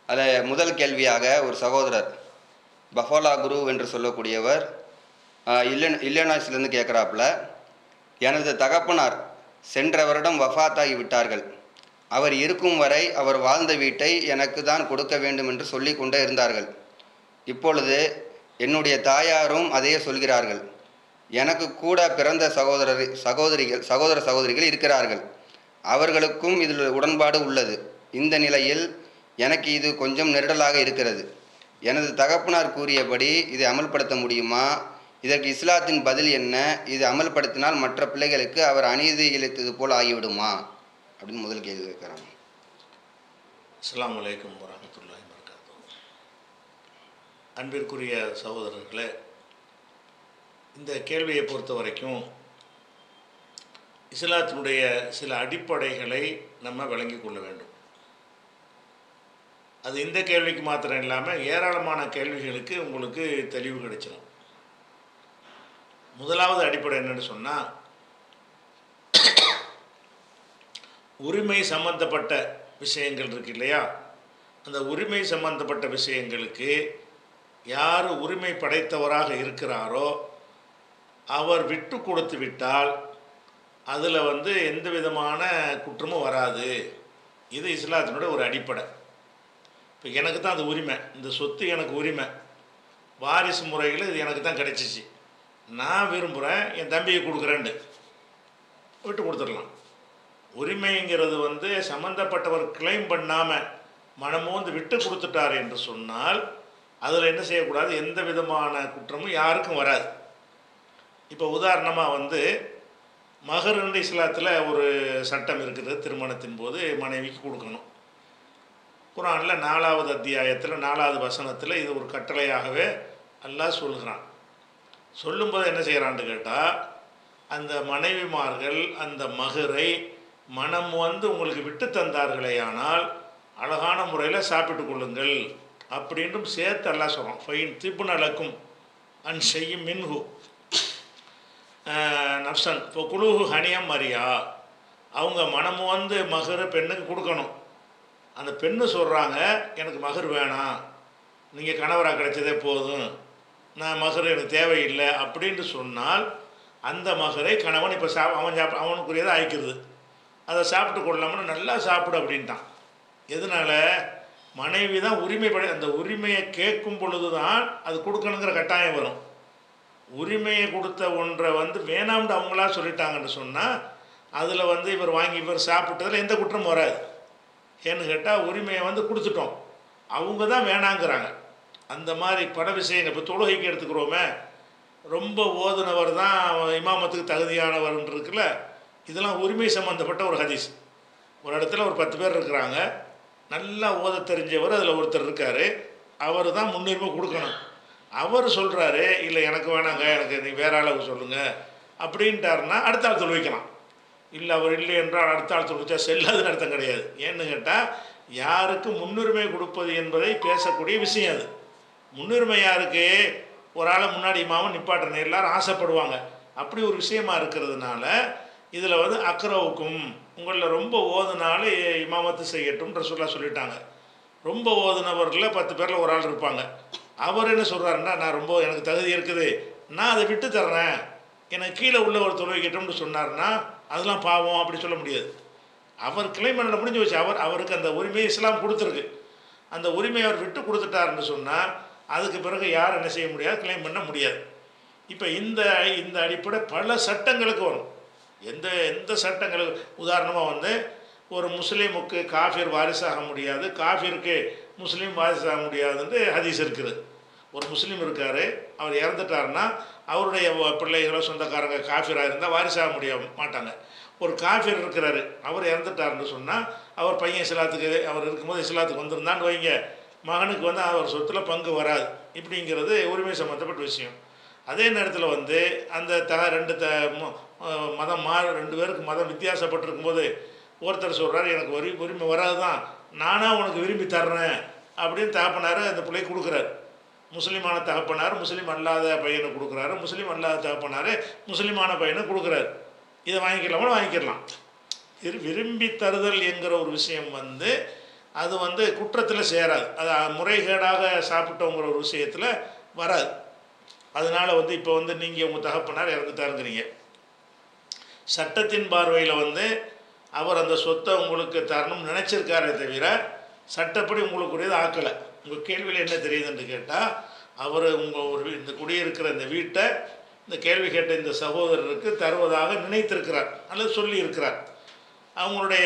அதில் முதல் கேள்வியாக ஒரு சகோதரர் பஃபாலா குரு என்று சொல்லக்கூடியவர் ஆஹ், இல்லன் இல்லினாய்ஸ்லேருந்து கேட்குறாப்புல எனது தகப்பனார் சென்ற வருடம் வஃபாத்தாகி விட்டார்கள் அவர் இருக்கும் வரை அவர் வாழ்ந்த வீட்டை எனக்கு தான் கொடுக்க வேண்டும் என்று சொல்லி கொண்டே இருந்தார்கள் இப்பொழுது என்னுடைய தாயாரும் அதையே சொல்கிறார்கள் எனக்கு கூட பிறந்த சகோதரர் சகோதரிகள் சகோதர சகோதரிகள் இருக்கிறார்கள் அவர்களுக்கும் இதில் உடன்பாடு உள்ளது இந்த நிலையில் எனக்கு இது கொஞ்சம் நெருடலாக இருக்கிறது எனது தகப்பனார் கூறியபடி இதை அமல்படுத்த முடியுமா இதற்கு இஸ்லாத்தின் பதில் என்ன இது அமல்படுத்தினால் மற்ற பிள்ளைகளுக்கு அவர் அநீதி இழைத்தது போல் ஆகிவிடுமா அப்படின்னு முதல் கேள்வி கேட்குறாங்க அஸ்ஸலாமு அலைக்கும் வரஹ்மத்துல்லாஹி வபரகாத்துஹு அன்பிற்குரிய சகோதரர்களே இந்த கேள்வியை பொறுத்த வரைக்கும் இஸ்லாத்தினுடைய சில அடிப்படைகளை நம்ம விளங்கிக் கொள்ள வேண்டும் அது இந்த கேள்விக்கு மாத்திரம் இல்லாமல் ஏராளமான கேள்விகளுக்கு உங்களுக்கு தெளிவு கிடைச்சிடும் முதலாவது அடிப்படை என்னன்னு சொன்னால் உரிமை சம்பந்தப்பட்ட விஷயங்கள் இருக்கு இல்லையா அந்த உரிமை சம்பந்தப்பட்ட விஷயங்களுக்கு யார் உரிமை படைத்தவராக இருக்கிறாரோ அவர் விட்டு கொடுத்து விட்டால் அதில் வந்து எந்த விதமான குற்றமும் வராது இது இஸ்லாத்தினுடைய ஒரு அடிப்படை இப்போ எனக்கு தான் அது உரிமை இந்த சொத்து எனக்கு உரிமை வாரிசு முறையில் இது எனக்கு தான் கிடைச்சிச்சு நான் விரும்புகிறேன் என் தம்பியை கொடுக்குறேன்ட்டு விட்டு கொடுத்துடலாம் உரிமைங்கிறது வந்து சம்மந்தப்பட்டவர் கிளைம் பண்ணாமல் மனமோந்து விட்டு கொடுத்துட்டார் என்று சொன்னால் அதில் என்ன செய்யக்கூடாது எந்த விதமான குற்றமும் யாருக்கும் வராது இப்போ உதாரணமாக வந்து மகருண்டு இஸ்லாத்தில் ஒரு சட்டம் இருக்குது திருமணத்தின் போது மனைவிக்கு கொடுக்கணும் குரானில் நாலாவது அத்தியாயத்தில் நாலாவது வசனத்தில் இது ஒரு கட்டளையாகவே அல்லாஹ் சொல்கிறான் சொல்லும்போது என்ன செய்கிறான்னு கேட்டால் அந்த மனைவிமார்கள் அந்த மகரை மனம் வந்து உங்களுக்கு விட்டு தந்தார்களேயானால் அழகான முறையில் சாப்பிட்டு கொள்ளுங்கள் அப்படின்றும் சேர்த்து எல்லாம் சொல்கிறோம் ஃபைன் திப்பு நலக்கும் அன் செய்யும் மின்ஹு ஆஹ் நப்சன் இப்போ குழுஹு ஹனியம் மரியா அவங்க மனம் வந்து மகர் பெண்ணுக்கு கொடுக்கணும் அந்த பெண்ணு சொல்கிறாங்க எனக்கு மகர் வேணாம் நீங்கள் கணவராக கிடைச்சதே போதும் நான் மகர் எனக்கு தேவையில்லை அப்படின்னு சொன்னால் அந்த மகரை கணவன் இப்போ சா அவன் சாப் அவனுக்குரியதை அழைக்கிறது அதை சாப்பிட்டு கொள்ளாமல் நல்லா சாப்பிடு அப்படின்ட்டான் எதனால மனைவி தான் உரிமை படை அந்த உரிமையை கேட்கும் பொழுது தான் அது கொடுக்கணுங்கிற கட்டாயம் வரும் உரிமையை கொடுத்த ஒன்றை வந்து வேணாம்னு அவங்களா சொல்லிட்டாங்கன்னு சொன்னால் அதில் வந்து இவர் வாங்கி இவர் சாப்பிட்டதில் எந்த குற்றமும் வராது ஏன்னு கேட்டால் உரிமையை வந்து கொடுத்துட்டோம் அவங்க தான் வேணாங்கிறாங்க அந்த மாதிரி பல விஷயங்கள் இப்போ தொழுகைக்கு எடுத்துக்கிறோமே ரொம்ப ஓதுனவர் தான் இமாமத்துக்கு தகுதியானவர்னு இருக்குல்ல இதெல்லாம் உரிமை சம்மந்தப்பட்ட ஒரு ஹதீஸ் ஒரு இடத்துல ஒரு பத்து பேர் இருக்கிறாங்க நல்லா ஓத தெரிஞ்சவர் அதில் ஒருத்தர் இருக்கார் அவர் தான் முன்னுரிமை கொடுக்கணும் அவர் சொல்கிறாரு இல்லை எனக்கு வேணாங்க எனக்கு நீ வேற அளவு சொல்லுங்கள் அப்படின்ட்டாருன்னா அடுத்த ஆள் தொழு வைக்கலாம் இல்லை அவர் இல்லை என்றால் அடுத்த ஆள் தொழு வச்சா செல்லாதுன்னு அர்த்தம் கிடையாது ஏன்னு கேட்டால் யாருக்கு முன்னுரிமை கொடுப்பது என்பதை பேசக்கூடிய விஷயம் அது முன்னுரிமை யாருக்கு ஒரு ஆளை முன்னாடி இமாம நிப்பாட்டணும் எல்லாரும் ஆசைப்படுவாங்க அப்படி ஒரு விஷயமா இருக்கிறதுனால இதில் வந்து அக்ரவுக்கும் உங்களில் ரொம்ப ஓதுனால இமாமத்து செய்யட்டும் ரசூல்லா சொல்லிட்டாங்க ரொம்ப ஓதுனவரில் பத்து பேரில் ஒரு ஆள் இருப்பாங்க அவர் என்ன சொல்கிறாருன்னா நான் ரொம்ப எனக்கு தகுதி இருக்குது நான் அதை விட்டு தர்றேன் எனக்கு கீழே உள்ள ஒரு தொழில் வைக்கட்டும்னு சொன்னார்னா அதெல்லாம் பாவம் அப்படி சொல்ல முடியாது அவர் கிளைம் பண்ண முடிஞ்சு வச்சு அவர் அவருக்கு அந்த உரிமையை இஸ்லாம் கொடுத்துருக்கு அந்த உரிமையை அவர் விட்டு கொடுத்துட்டாருன்னு சொன்னால் அதுக்கு பிறகு யார் என்ன செய்ய முடியாது கிளைம் பண்ண முடியாது இப்போ இந்த இந்த அடிப்படை பல சட்டங்களுக்கு வரும் எந்த எந்த சட்டங்களுக்கு உதாரணமாக வந்து ஒரு முஸ்லீமுக்கு காஃபிர் வாரிசாக முடியாது காஃபிருக்கு முஸ்லீம் வாரிசாக முடியாதுன்ட்டு ஹதீஸ் இருக்குது ஒரு முஸ்லீம் இருக்கார் அவர் இறந்துட்டாருன்னா அவருடைய வ- பிள்ளைகளோ சொந்தக்காரங்க காஃபிராக இருந்தால் வாரிசாக முடிய மாட்டாங்க ஒரு காஃபிர் இருக்கிறாரு அவர் இறந்துட்டாருன்னு சொன்னால் அவர் பையன் இஸ்லாத்துக்கு அவர் இருக்கும்போது இஸ்லாத்துக்கு வந்திருந்தான்னு வைங்க மகனுக்கு வந்து அவர் சொத்துல பங்கு வராது இப்படிங்கிறது உரிமை சம்மந்தப்பட்ட விஷயம் அதே நேரத்தில் வந்து அந்த த ரெண்டு த ம- அஹ் மதம் மா ரெண்டு பேருக்கு மதம் வித்தியாசப்பட்டிருக்கும் போது ஒருத்தர் சொல்கிறார் எனக்கு உரி உரிமை வராது தான் நானாக உனக்கு விரும்பி தர்றேன் அப்படின்னு தகப்பனார் அந்த பிள்ளை கொடுக்குறாரு முஸ்லீமான தகப்பனார் முஸ்லீம் அல்லாத பையனை கொடுக்குறாரு முஸ்லீம் அல்லாத தகப்பனார் முஸ்லீமான பையனை கொடுக்குறாரு இதை வாங்கிக்கலாமா வாங்கிக்கலாம் விரு- விரும்பி தருதல் என்கிற ஒரு விஷயம் வந்து அது வந்து குற்றத்தில் சேராது அது முறைகேடாக சாப்பிட்டோங்கிற ஒரு விஷயத்தில் வராது அதனால் வந்து இப்போ வந்து நீங்கள் உங்கள் தகப்பனார் இறந்துட்டாருங்கிறீங்க சட்டத்தின் பார்வையில் வந்து அவர் அந்த சொத்தை உங்களுக்கு தரணும்னு நினச்சிருக்காரே தவிர சட்டப்படி உங்களுக்குரியது ஆக்கலை உங்கள் கேள்வியில் என்ன தெரியுதுன்னு கேட்டால் அவர் உங்கள் ஒரு வீ- இந்த குடியிருக்கிற இந்த வீட்டை இந்த கேள்வி கேட்ட இந்த சகோதரருக்கு தருவதாக நினைத்திருக்கிறார் அல்லது சொல்லியிருக்கிறார் அவங்களுடைய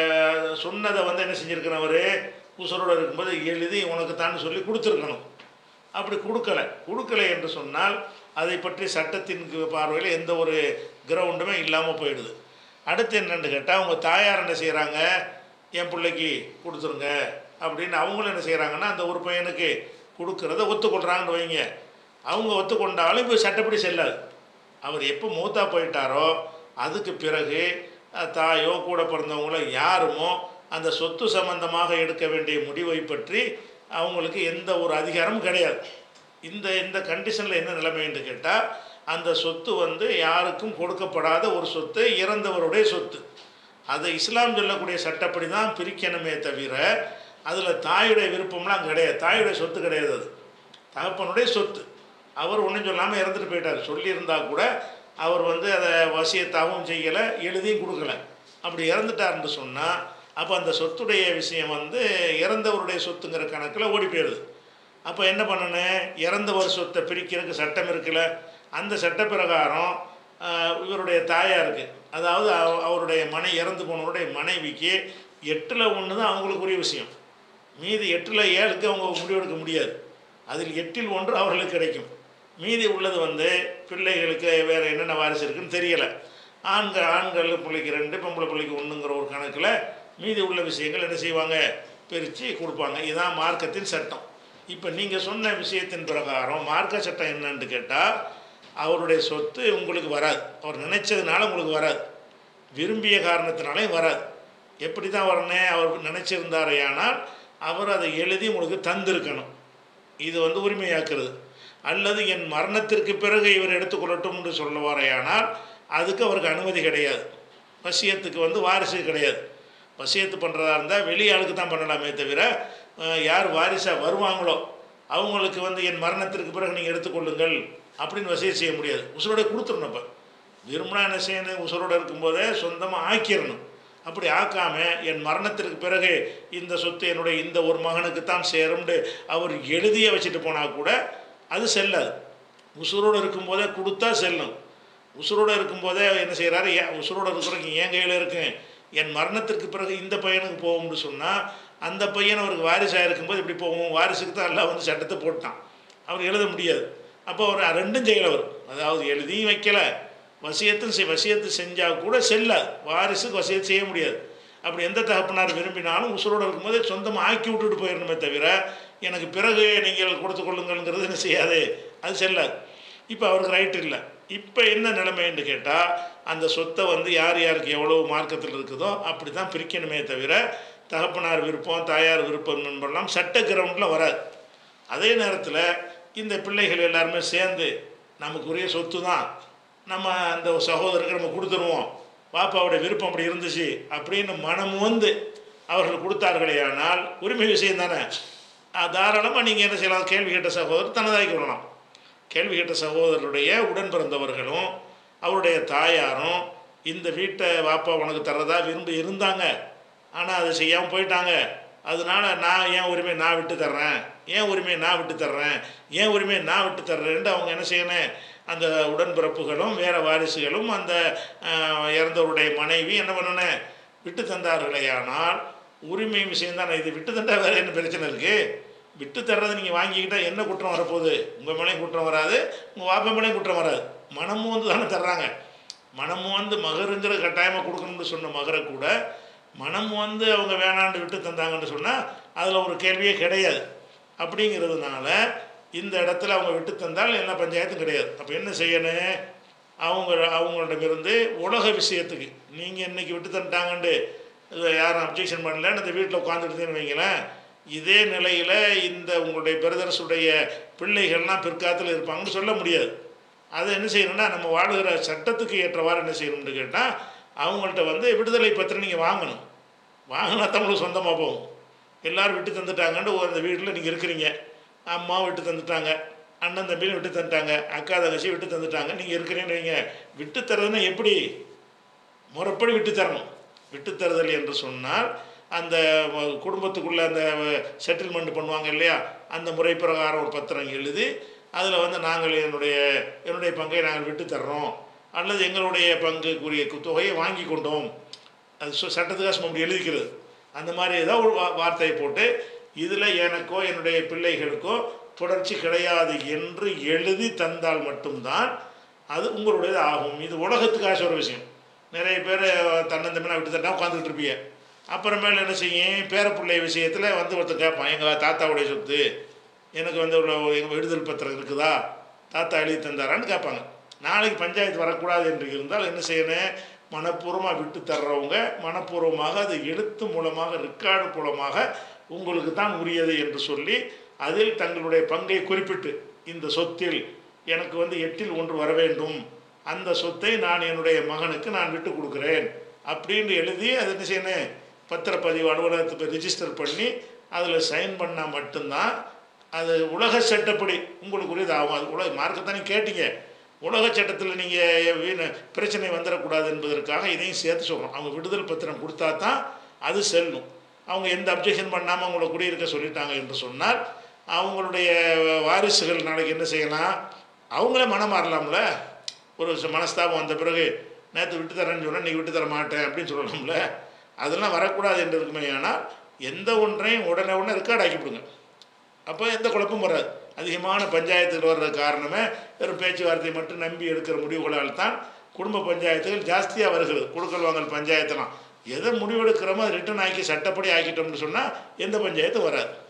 சொன்னதை வந்து என்ன செஞ்சுருக்கணும் அவர் உசுரோடு இருக்கும்போது எழுதி உனக்கு தான் சொல்லி கொடுத்துருக்கணும் அப்படி கொடுக்கல கொடுக்கல என்று சொன்னால் அதை பற்றி சட்டத்தின் பார்வையில் எந்த ஒரு கிரவுண்டுமே இல்லாமல் போயிடுது அடுத்து என்னன்னு கேட்டால் அவங்க தாயார் என்ன செய்கிறாங்க என் பிள்ளைக்கு கொடுத்துருங்க அப்படின்னு அவங்களும் என்ன செய்கிறாங்கன்னா அந்த ஒரு பையனுக்கு கொடுக்கறத ஒத்துக்கொள்கிறாங்கன்னு வைங்க அவங்க ஒத்துக்கொண்டாலும் இப்போ சட்டப்படி செல்லாது அவர் எப்போ மூத்தா போயிட்டாரோ அதுக்கு பிறகு அஹ், தாயோ கூட பிறந்தவங்களோ யாருமோ அந்த சொத்து சம்பந்தமாக எடுக்க வேண்டிய முடிவை பற்றி அவங்களுக்கு எந்த ஒரு அதிகாரமும் கிடையாது இந்த இந்த கண்டிஷனில் என்ன நிலைமைன்னு கேட்டால் அந்த சொத்து வந்து யாருக்கும் கொடுக்கப்படாத ஒரு சொத்து இறந்தவருடைய சொத்து அதை இஸ்லாம் சொல்லக்கூடிய சட்டப்படி தான் பிரிக்கணுமே தவிர அதில் தாயுடைய விருப்பம்லாம் கிடையாது தாயுடைய சொத்து கிடையாது அது தகப்பனுடைய சொத்து அவர் ஒன்றும் சொல்லாமல் இறந்துட்டு போயிட்டார் சொல்லியிருந்தா கூட அவர் வந்து அதை வசியத்தாகவும் செய்யலை எழுதியும் கொடுக்கல அப்படி இறந்துட்டார்னு சொன்னால் அப்போ அந்த சொத்துடைய விஷயம் வந்து இறந்தவருடைய சொத்துங்கிற கணக்கில் ஓடி போயிடுது அப்போ என்ன பண்ணணும் இறந்தவர் சொத்தை பிரிக்கிறதுக்கு சட்டம் இருக்குல்ல அந்த சட்ட பிரகாரம் ஆஹ், இவருடைய தாயாருக்கு அதாவது அவ- அவருடைய மனை இறந்து போனவருடைய மனைவிக்கு எட்டில் ஒன்று தான் அவங்களுக்குரிய விஷயம் மீதி எட்டில் ஏழுக்கு அவங்க முடிவெடுக்க முடியாது அதில் எட்டில் ஒன்று அவர்களுக்கு கிடைக்கும் மீதி உள்ளது வந்து பிள்ளைகளுக்கு வேறு என்னென்ன வாரிசு இருக்குன்னு தெரியலை ஆண்கள் ஆண்கள் பிள்ளைக்கு ரெண்டு பொம்பளை பிள்ளைக்கு ஒன்றுங்கிற ஒரு கணக்கில் மீதி உள்ள விஷயங்கள் என்ன செய்வாங்க பிரித்து கொடுப்பாங்க இதுதான் மார்க்கத்தின் சட்டம் இப்போ நீங்கள் சொன்ன விஷயத்தின் பிரகாரம் மார்க்க சட்டம் என்னன்னு கேட்டால் அவருடைய சொத்து உங்களுக்கு வராது அவர் நினைச்சதுனால உங்களுக்கு வராது விரும்பிய காரணத்தினாலே வராது எப்படி தான் வரணும் அவர் நினச்சிருந்தாரையானால் அவர் அதை எழுதி உங்களுக்கு தந்திருக்கணும் இது வந்து உரிமையாக்குறது அல்லது என் மரணத்திற்கு பிறகு இவர் எடுத்துக்கொள்ளட்டும் என்று சொல்லுவாரையானால் அதுக்கு அவருக்கு அனுமதி கிடையாது வசியத்துக்கு வந்து வாரிசு கிடையாது வசியத்து பண்ணுறதா இருந்தால் வெளியாளுக்கு தான் பண்ணலாமே தவிர அஹ், யார் வாரிசாக வருவாங்களோ அவங்களுக்கு வந்து என் மரணத்திற்கு பிறகு நீங்கள் எடுத்துக்கொள்ளுங்கள் அப்படின்னு வசியம் செய்ய முடியாது உசுரோட கொடுத்துடணும் இப்போ விரும்பினா என்ன செய்யணும் உசுரோட இருக்கும்போதே சொந்தமாக ஆக்கிடணும் அப்படி ஆக்காம என் மரணத்திற்கு பிறகு இந்த சொத்து என்னுடைய இந்த ஒரு மகனுக்கு தான் சேரும்னு அவர் எழுதிய வச்சுட்டு போனால் கூட அது செல்லாது உசுரோடு இருக்கும்போதே கொடுத்தா செல்லும் உசுரோடு இருக்கும்போதே என்ன செய்கிறாரு ஏன் உசுரோடு இருக்கிறவங்க என் கையில் இருக்கு என் மரணத்திற்கு பிறகு இந்த பையனுக்கு போகும்னு சொன்னால் அந்த பையன் அவருக்கு வாரிசாக இருக்கும்போது இப்படி போகும் வாரிசுக்கு தான் எல்லாம் வந்து சட்டத்தை போட்டான் அவர் எழுத முடியாது அப்போ அவர் ரெண்டும் செய்யலவர் அதாவது எழுதியும் வைக்கல வசியத்தும் செய் வசியத்து செஞ்சால் கூட செல்லாது வாரிசுக்கு வசியத்து செய்ய முடியாது அப்படி எந்த தகப்பனார் விரும்பினாலும் உசுரோடு இருக்கும்போதே சொந்தமாக ஆக்கி விட்டுட்டு போயிடணுமே தவிர எனக்கு பிறகு நீங்கள் கொடுத்து கொள்ளுங்கள்ங்கிறது என்ன செய்யாது அது செல்லாது இப்போ அவருக்கு ரைட் இல்லை இப்போ என்ன நிலைமைன்னு கேட்டால் அந்த சொத்தை வந்து யார் யாருக்கு எவ்வளோ மார்க்கத்தில் இருக்குதோ அப்படி தான் பிரிக்கணுமே தவிர தகப்பனார் விருப்பம் தாயார் விருப்பம் என்பதெல்லாம் சட்ட கிரவுண்டில் வராது அதே நேரத்தில் இந்த பிள்ளைகள் எல்லாருமே சேர்ந்து நமக்குரிய சொத்து தான் நம்ம அந்த சகோதரருக்கு நம்ம கொடுத்துருவோம் பாப்பாவுடைய விருப்பம் அப்படி இருந்துச்சு அப்படின்னு மனம் வந்து அவர்கள் கொடுத்தார்களே ஆனால் உரிமை விஷயம் தானே தாராளமாக நீங்கள் என்ன செய்யலாம் கேள்வி கேட்ட சகோதரர் தனதாக்கி விடலாம் கேள்வி கேட்ட சகோதரருடைய உடன் பிறந்தவர்களும் அவருடைய தாயாரும் இந்த வீட்டை வாப்பா உனக்கு தர்றதா விரும்பி இருந்தாங்க ஆனால் அதை செய்யாமல் போயிட்டாங்க அதனால நான் ஏன் உரிமை நான் விட்டு தர்றேன் ஏன் உரிமையை நான் விட்டு தர்றேன் ஏன் உரிமையை நான் விட்டு தர்றேன்ட்டு அவங்க என்ன செய்யணும் அந்த உடன்பிறப்புகளும் வேறு வாரிசுகளும் அந்த ஆஹ், இறந்தவருடைய மனைவி என்ன பண்ணணும் விட்டு தந்தார்களேயானால் உரிமை விஷயம் தானே இது விட்டு தந்தா வேறு என்ன பிரச்சனை இருக்குது விட்டு தர்றதை நீங்கள் வாங்கிக்கிட்டா என்ன குற்றம் வரப்போகுது உங்கள் மேலேயும் குற்றம் வராது உங்கள் வாப்பா மேலேயும் குற்றம் வராது மனமும் வந்து தானே தர்றாங்க மனமும் வந்து மகருங்கிற கட்டாயமாக கொடுக்கணும்னு சொன்ன மகரை கூட மனம் வந்து அவங்க வேணாண்டு விட்டு தந்தாங்கன்னு சொன்னால் அதில் ஒரு கேள்வியே கிடையாது அப்படிங்கிறதுனால இந்த இடத்துல அவங்க விட்டு தந்தால் என்ன பஞ்சாயத்தும் கிடையாது அப்போ என்ன செய்யணும் அவங்க அவங்களிடமிருந்து உலக விஷயத்துக்கு நீங்கள் இன்னைக்கு விட்டு தந்துட்டாங்கன்ட்டு இதை யாரும் அப்ஜெக்ஷன் பண்ணலன்னு இந்த வீட்டில் உட்காந்துட்டுதுன்னு வைங்களேன் இதே நிலையில் இந்த உங்களுடைய பிரதர்ஸுடைய பிள்ளைகள்லாம் பிற்காலத்தில் இருப்பாங்கன்னு சொல்ல முடியாது அதை என்ன செய்யணும்னா நம்ம வாழுகிற சட்டத்துக்கு ஏற்றவாறு என்ன செய்யணும்னு கேட்டால் அவங்கள்ட்ட வந்து விடுதலை பத்திரம் நீங்கள் வாங்கணும் வாங்கினா தான் உங்களுக்கு சொந்தமாக போகும் எல்லாரும் விட்டு தந்துட்டாங்கன்னு ஒரு அந்த வீட்டில் நீங்கள் இருக்கிறீங்க அம்மா விட்டு தந்துட்டாங்க அண்ணன் தம்பியும் விட்டு தந்துட்டாங்க அக்கா தங்கச்சி விட்டு தந்துட்டாங்க நீங்கள் இருக்கிறீங்கன்னு வைங்க விட்டு தர்றதுன்னா எப்படி முறைப்படி விட்டு தரணும் விட்டு தருதல் என்று சொன்னால் அந்த வ- குடும்பத்துக்குள்ள அந்த செட்டில்மெண்ட் பண்ணுவாங்க இல்லையா அந்த முறை பிரகாரம் ஒரு பத்திரம் எழுதி அதில் வந்து நாங்கள் என்னுடைய என்னுடைய பங்கை நாங்கள் விட்டு தர்றோம் அல்லது எங்களுடைய பங்குக்குரிய கு- தொகையை வாங்கி கொண்டோம் அது சு- சட்டத்துக்காக சும்மா அப்படி எழுதிக்கிறது அந்த மாதிரி ஏதோ ஒரு வா வார்த்தையை போட்டு இதில் எனக்கோ என்னுடைய பிள்ளைகளுக்கோ தொடர்ச்சி கிடையாது என்று எழுதி தந்தால் மட்டும்தான் அது உங்களுடையது ஆகும் இது உலகத்துக்காக சொல்கிற விஷயம் நிறைய பேர் தன்னந்தமிழா விட்டு தட்டா உட்காந்துக்கிட்டு இருப்பீங்க அப்புறமேல என்ன செய்யும் பேரப்பிள்ளை விஷயத்தில் வந்து ஒருத்தர் கேட்பான் எங்கள் தாத்தாவுடைய சொத்து எனக்கு வந்து உள்ள எங்கள் விடுதல் பத்திரம் இருக்குதா தாத்தா எழுதி தந்தாரான்னு கேட்பாங்க நாளைக்கு பஞ்சாயத்து வரக்கூடாது என்று இருந்தால் என்ன செய்யணும் மனப்பூர்வமாக விட்டு தர்றவங்க மனப்பூர்வமாக அது எழுத்து மூலமாக ரெக்கார்டு மூலமாக உங்களுக்கு தான் உரியது என்று சொல்லி அதில் தங்களுடைய பங்கை குறிப்பிட்டு இந்த சொத்தில் எனக்கு வந்து எட்டில் ஒன்று வர வேண்டும் அந்த சொத்தை நான் என்னுடைய மகனுக்கு நான் விட்டு கொடுக்குறேன் அப்படின்னு எழுதி அது என்ன செய்யணும் பத்திரப்பதிவு அலுவலகத்தை போய் ரிஜிஸ்டர் பண்ணி அதில் சைன் பண்ணால் மட்டும்தான் அது உலக சட்டப்படி உங்களுக்குரியது ஆகும் அது உலக மார்க்கத்தானே கேட்டீங்க உலக சட்டத்தில் நீங்கள் வீண் பிரச்சனை வந்துடக்கூடாது என்பதற்காக இதையும் சேர்த்து சொல்கிறோம் அவங்க விடுதல் பத்திரம் கொடுத்தா தான் அது செல்லும் அவங்க எந்த அப்ஜெக்ஷன் பண்ணாமல் அவங்கள குடியிருக்க சொல்லிட்டாங்க என்று சொன்னால் அவங்களுடைய வாரிசுகள் நாளைக்கு என்ன செய்யலாம் அவங்களே மனம் மாறலாம்ல ஒரு ச- மனஸ்தாபம் வந்த பிறகு நேற்று விட்டு தரேன்னு சொன்னால் நீ விட்டு தர மாட்டேன் அப்படின்னு சொல்லலாம்ல அதெல்லாம் வரக்கூடாது என்று இருக்குமே ஆனால் எந்த ஒன்றையும் உடனே உடனே ரெக்கார்ட் ஆக்கிவிடுங்க அப்போ எந்த குழப்பமும் வராது அதிகமான பஞ்சாயத்துகள் வர்ற காரணமே வெறும் பேச்சுவார்த்தையை மட்டும் நம்பி எடுக்கிற முடிவுகளால் தான் குடும்ப பஞ்சாயத்துகள் ஜாஸ்தியாக வருகிறது கொடுக்கல் வாங்கல் பஞ்சாயத்துலாம் எதை முடிவெடுக்கிறோமோ அதை ரிட்டர்ன் ஆக்கி சட்டப்படி ஆக்கிட்டோம்னு சொன்னால் எந்த பஞ்சாயத்தும் வராது